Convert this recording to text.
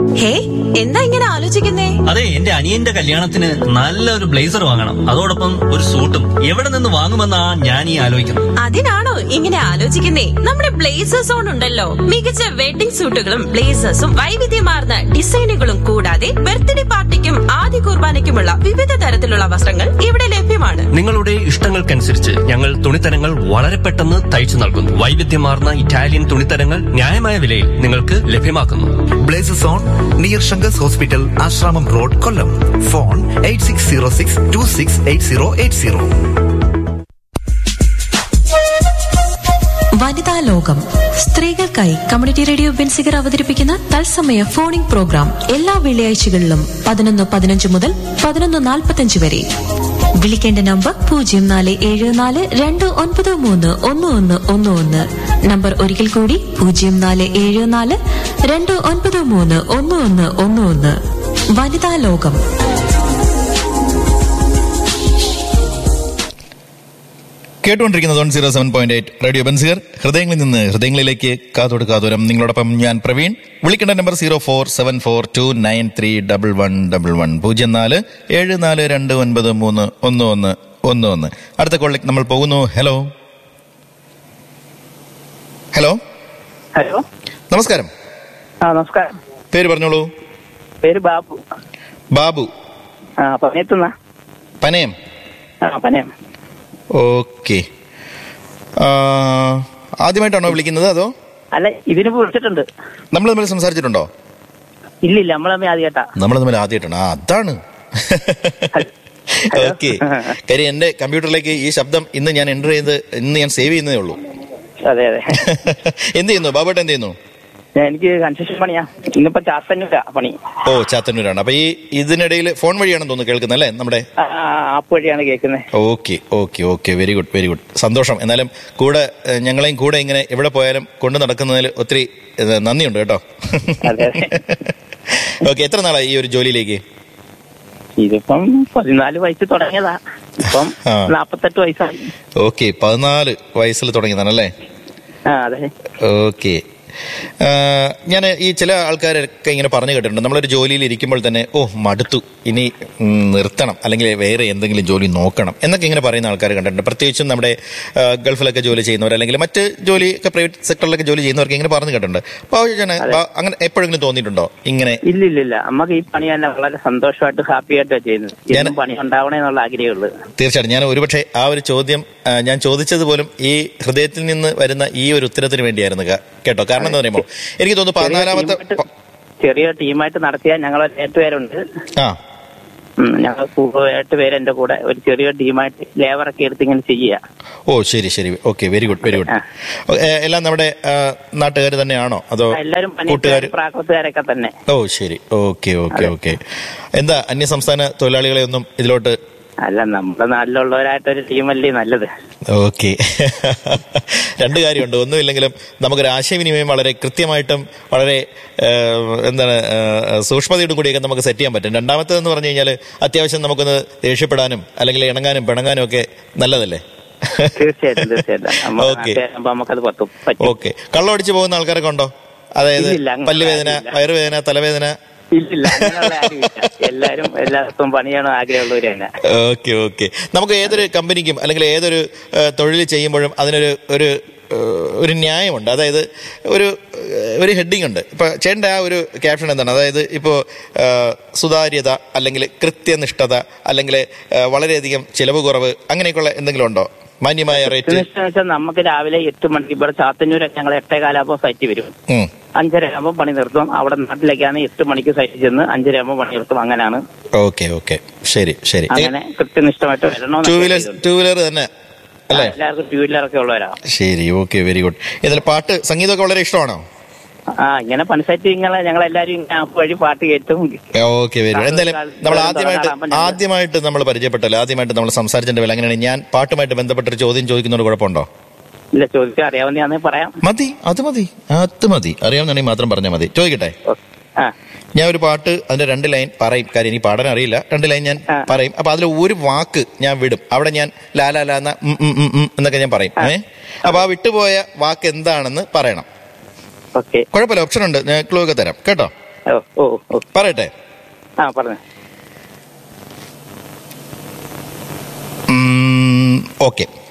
ഹേ എന്താ ഇങ്ങനെ ആലോചിക്കുന്നേ അതെ എന്റെ അനിയന്റെ കല്യാണത്തിന് നല്ലൊരു ബ്ലേസർ വാങ്ങണം അതോടൊപ്പം ഒരു സൂട്ടും എവിടെ നിന്ന് വാങ്ങുമെന്നാ ഞാൻ ഈ ആലോചിക്കുന്നത് അതിനാണോ ഇങ്ങനെ ആലോചിക്കുന്നേ നമ്മുടെ ബ്ലേസേഴ്സ് ഓൺ ഉണ്ടല്ലോ മികച്ച വെഡിംഗ് സൂട്ടുകളും ബ്ലേസേഴ്സും വൈവിധ്യമാർന്ന ഡിസൈനുകളും കൂടാതെ ബർത്ത്ഡേ പാർട്ടിക്കും ആദ്യ കുർബാനയ്ക്കുമുള്ള വിവിധ തരത്തിലുള്ള വസ്ത്രങ്ങൾ ഇവിടെ ലഭ്യമാണ് നിങ്ങളുടെ ഇഷ്ടങ്ങൾക്കനുസരിച്ച് ഞങ്ങൾ തുണിത്തരങ്ങൾ വളരെ പെട്ടെന്ന് തയ്ച്ചു നൽകുന്നു വൈവിധ്യമാർന്ന ഇറ്റാലിയൻ തുണിത്തരങ്ങൾ ന്യായമായ വിലയിൽ നിങ്ങൾക്ക് ലഭ്യമാക്കുന്നു Blazes on near Shankar's hospital Asramam road Kollam phone eight six zero six two six eight zero eight zero വനിതാ ലോകം സ്ത്രീകൾക്കായി കമ്മ്യൂണിറ്റി റേഡിയോ ബെൻസിഗർ അവതരിപ്പിക്കുന്ന തത്സമയ ഫോണിംഗ് പ്രോഗ്രാം എല്ലാ വെള്ളിയാഴ്ചകളിലും പതിനൊന്ന് പതിനഞ്ച് മുതൽ പതിനൊന്ന് നാൽപ്പത്തഞ്ച് വരെ വിളിക്കേണ്ട നമ്പർ പൂജ്യം നാല് ഏഴ് നാല് രണ്ട് ഒൻപത് മൂന്ന് ഒന്ന് ഒന്ന് ഒന്ന് ഒന്ന് നമ്പർ ഒരിക്കൽ കൂടി പൂജ്യം നാല് ഏഴ് നാല് രണ്ട് ഒൻപത് മൂന്ന് ഒന്ന് ഒന്ന് ഒന്ന് ഒന്ന് വനിതാ ലോകം കേട്ടുകൊണ്ടിരിക്കുന്നത് one zero seven point eight radio ബൻസിയർ ഹൃദയങ്ങളിൽ നിന്ന് ഹൃദയങ്ങളിലേക്ക് കാതോട് കാതോരം നിങ്ങളോടൊപ്പം ഞാൻ പ്രവീൺ വിളിക്കേണ്ട number zero four seven four two nine three double one double one പൂജ്യം നാല് ഏഴ് നാല് രണ്ട് ഒൻപത് മൂന്ന് ഒന്ന് ഒന്ന് ഒന്ന് ഒന്ന് അടുത്ത കോളിലേക്ക് നമ്മൾ പോകുന്നു ഹലോ ഹലോ ഹലോ നമസ്കാരം ആ നമസ്കാരം പേര് പറഞ്ഞോളൂ പേര് ബാബു ബാബു ആ പനയത്തുന്ന പനയം ആ പനയം ഓക്കെ ആദ്യമായിട്ടാണോ വിളിക്കുന്നത് അതോ അല്ല ഇതിന് വിളിച്ചിട്ടുണ്ട് നമ്മൾ തമ്മിൽ സംസാരിച്ചിട്ടുണ്ടോ ഇല്ലില്ല നമ്മളമ്മ ആദ്യമായിട്ടാ നമ്മൾ തമ്മിൽ ആദ്യമായിട്ടാണ് ആ അതാണ് ഓക്കെ കാര്യം എന്റെ കമ്പ്യൂട്ടറിലേക്ക് ഈ ശബ്ദം ഇന്ന് ഞാൻ എൻ്റർ ചെയ്ത് ഇന്ന് ഞാൻ സേവ് ചെയ്യുന്നതേ ഉള്ളൂ അതെ അതെ എന്ത് ചെയ്യുന്നു ബാബുട്ട് എന്ത് ചെയ്യുന്നു ഞാൻ എനിക്ക് കൺസ്ട്രക്ഷൻ പണിയാ ഇന്നിപ്പോ ചാത്തന്നൂരാ പണി ഓ ചാത്തന്നൂരാണ് അപ്പൊ ഈ ഇതിനിടയിൽ ഫോൺ വഴിയാണെന്ന് തോന്നുന്നു കേൾക്കുന്നത് അല്ലേ നമ്മുടെ ആ, ആ, ആപ്പ് വഴിയാണ് കേൾക്കുന്നത് okay okay okay very good very good സന്തോഷം എന്നാലും കൂടെ ഏഹ്, ഞങ്ങളെയും കൂടെ ഇങ്ങനെ എവിടെ പോയാലും കൊണ്ടു നടക്കുന്നതിൽ ഒത്തിരി ഏഹ്, നന്ദിയുണ്ട് കേട്ടോ അതെ അതെ ഓക്കെ എത്ര നാളായി ഈ ഒരു ജോലിയിലേക്ക് ഇതിപ്പം പതിനാല് വയസ്സ് തുടങ്ങിയതാ ഇപ്പം ആ. നാപ്പത്തെട്ട് വയസ്സായി ഓക്കെ പതിനാല് വയസ്സിൽ തുടങ്ങിയതാണല്ലേ ആ അതെ ഓക്കെ ഞാൻ ഈ ചില ആൾക്കാരൊക്കെ ഇങ്ങനെ പറഞ്ഞു കേട്ടിട്ടുണ്ട് നമ്മളൊരു ജോലിയിൽ ഇരിക്കുമ്പോൾ തന്നെ ഓ മടുത്തു ഇനി ഉം, നിർത്തണം അല്ലെങ്കിൽ വേറെ എന്തെങ്കിലും ജോലി നോക്കണം എന്നൊക്കെ ഇങ്ങനെ പറയുന്ന ആൾക്കാർ കണ്ടിട്ടുണ്ട് പ്രത്യേകിച്ചും നമ്മുടെ ആ, ഗൾഫിലൊക്കെ ജോലി ചെയ്യുന്നവർ അല്ലെങ്കിൽ മറ്റ് ജോലി ഒക്കെ പ്രൈവറ്റ് സെക്ടറിലൊക്കെ ജോലി ചെയ്യുന്നവർക്ക് ഇങ്ങനെ പറഞ്ഞു കേട്ടിട്ടുണ്ട് അപ്പോൾ ഞാൻ അങ്ങനെ എപ്പോഴെങ്കിലും തോന്നിയിട്ടുണ്ടോ ഇങ്ങനെ ഇല്ല ഇല്ല ഇല്ല നമുക്ക് ഈ പണി തന്നെ വളരെ സന്തോഷമായിട്ട് ഹാപ്പി ആയിട്ടാ ചെയ്യുന്നത് എന്നും പണി ഉണ്ടാവണേ എന്നുള്ള ആഗ്രഹമുള്ളൂ തീർച്ചയായിട്ടും ഞാൻ ഒരുപക്ഷെ ആ ഒരു ചോദ്യം ആ, ഞാൻ ചോദിച്ചത് പോലും ഈ ഹൃദയത്തിൽ നിന്ന് വരുന്ന ഈ ഒരു ഉത്തരത്തിന് വേണ്ടിയായിരുന്നു ക- കേട്ടോ കാരണം എന്താ പറയുമ്പോൾ എനിക്ക് തോന്നുന്നു ചെറിയ പതിനാലാമത്തെ ടീമായിട്ട് ചെറിയ ടീമായിട്ട് നടത്തിയാൽ ഞങ്ങൾ എട്ട് പേരുണ്ട് ആ ഉം, ഞങ്ങൾ കൂ- എട്ട് പേര് എന്റെ കൂടെ ഒരു ചെറിയ ടീമായിട്ട് ലേബറൊക്കെ എടുത്ത് ഇങ്ങനെ ചെയ്യുക ഓ ശരി ശരി okay very good very good എല്ലാം നമ്മുടെ നാട്ടുകാർ തന്നെയാണോ അതോ എല്ലാരും കൂട്ടുകാർ പണിക്കാരും പ്രാകൃതകാരൊക്കെ തന്നെ ഓ ശരി ഓക്കെ ഓക്കെ ഓക്കെ എന്താ അന്യ സംസ്ഥാന തൊഴിലാളികളെ ഒന്നും ഇതിലോട്ട് അല്ല നമ്മുടെ നാട്ടിലുള്ളവരായിട്ടൊരു ടീമല്ലേ നല്ലത് ഓക്കെ രണ്ട് കാര്യമുണ്ട് ഒന്നുമില്ലെങ്കിലും നമുക്കൊരു ആശയവിനിമയം വളരെ കൃത്യമായിട്ടും വളരെ ആ, എന്താണ് ആ, സൂക്ഷ്മതയോടും കൂടിയൊക്കെ നമുക്ക് സെറ്റ് ചെയ്യാൻ പറ്റും രണ്ടാമത്തേതെന്ന് പറഞ്ഞു കഴിഞ്ഞാൽ അത്യാവശ്യം നമുക്കൊന്ന് ദേഷ്യപ്പെടാനും അല്ലെങ്കിൽ ഇണങ്ങാനും പിണങ്ങാനും ഒക്കെ നല്ലതല്ലേ തീർച്ചയായിട്ടും തീർച്ചയായിട്ടും നമ്മുടെ ഓക്കെ നാട്ടുകാരാകുമ്പോ നമുക്കത് പറ്റും പറ്റും ഓക്കെ കള്ളമടിച്ച് പോകുന്ന ആൾക്കാരൊക്കെ ഉണ്ടോ അതായത് ഇല്ലില്ല, അങ്ങനെ പല്ലുവേദന ആരുമില്ല. വയറുവേദന തലവേദന ഇല്ലില്ല അങ്ങനെയുള്ള ആരുമില്ല എല്ലാരും എല്ലാവർക്കും പണിയാണ് ആഗ്രഹമുള്ളവര് തന്നെ ഓക്കെ ഓക്കെ നമുക്ക് ഏതൊരു കമ്പനിക്കും അല്ലെങ്കിൽ ഏതൊരു തൊഴിൽ ചെയ്യുമ്പോഴും അതിനൊരു ഒരു ഏഹ്, ഒരു ന്യായമുണ്ട് അതായത് ഒരു ഏഹ്, ഒരു ഹെഡിങ് ഉണ്ട് ഇപ്പൊ ചേട്ടൻ്റെ ആ ഒരു ക്യാപ്ഷൻ എന്താണ് അതായത് ഇപ്പോൾ സുതാര്യത അല്ലെങ്കിൽ കൃത്യനിഷ്ഠത അല്ലെങ്കിൽ ഏഹ്, വളരെയധികം ചിലവ് കുറവ് അങ്ങനെയൊക്കെയുള്ള എന്തെങ്കിലും ഉണ്ടോ മാന്യമായ റേറ്റ് എന്ന് വെച്ചാൽ നമുക്ക് രാവിലെ എട്ട് മണിക്ക് ഇവിടെ ചാത്തന്നൂരൊക്കെ ഞങ്ങൾ എട്ടേ കാലാകുമ്പോൾ സൈറ്റ് വരും ഉം. അഞ്ചര ആകുമ്പോൾ പണി നിർത്തും അവിടെ നാട്ടിലേക്കാണ് എട്ട് മണിക്ക് സൈറ്റിൽ ചെന്ന് അഞ്ചര ആകുമ്പോൾ പണി നിർത്തും അങ്ങനെയാണ് ഓക്കെ ഓക്കെ ശരി ശരി അങ്ങനെ കൃത്യനിഷ്ഠമായിട്ട് വരണമെന്ന് ടൂ വീലർ ടൂ വീലർ തന്നെ അല്ലേ എല്ലാവർക്കും ടൂ വീലറൊക്കെ ഉള്ളവരാ ശരി ഓക്കെ വെരി ഗുഡ് ഇതിൽ പാട്ട് സംഗീതമൊക്കെ വളരെ ഇഷ്ടമാണോ ആ ഇങ്ങനെ പണിസൈറ്റ് ഇങ്ങനെ ഞങ്ങൾ എല്ലാവരും ഇങ്ങനെ ആപ്പ് വഴി പാട്ട് കേട്ടും ഓക്കെ വെരി ഗുഡ് എന്തായാലും നമ്മൾ ആദ്യമായിട്ട് ആദ്യമായിട്ട് നമ്മൾ പരിചയപ്പെട്ടല്ലോ ആദ്യമായിട്ട് നമ്മൾ സംസാരിച്ചതിന്റെ വില അങ്ങനെയാണ് ഞാൻ പാട്ടുമായിട്ട് ബന്ധപ്പെട്ടൊരു ചോദ്യം ചോദിക്കുന്നതുകൊണ്ട് കുഴപ്പമുണ്ടോ ഇല്ല ചോദിച്ചാൽ അറിയാവുന്നതാണെന്ന് പറയാം മതി അത് മതി അത് മതി അറിയാവുന്നുണ്ടെങ്കിൽ മാത്രം പറഞ്ഞാൽ മതി ചോദിക്കട്ടെ ആ ഞാൻ ഒരു പാട്ട് അതിന്റെ രണ്ട് ലൈൻ പറയും കാര്യം എനിക്ക് പാടാൻ അറിയില്ല രണ്ട് ലൈൻ ഞാൻ പറയും അപ്പൊ അതിൽ ഒരു വാക്ക് ഞാൻ വിടും അവിടെ ഞാൻ ലാ ലാ ലാ എന്ന ഉം, ഉം, ഉം, ഉം എന്നൊക്കെ ഞാൻ പറയും ഏ അപ്പൊ ആ വിട്ടുപോയ വാക്ക് എന്താണെന്ന് പറയണം ഓക്കെ കുഴപ്പമില്ല ഓപ്ഷൻ ഉണ്ട് ഞാൻ ക്ലൂ ഒക്കെ തരാം കേട്ടോ ഓ ഓ ഓ പറയട്ടെ ആ പറഞ്ഞു ഓക്കെ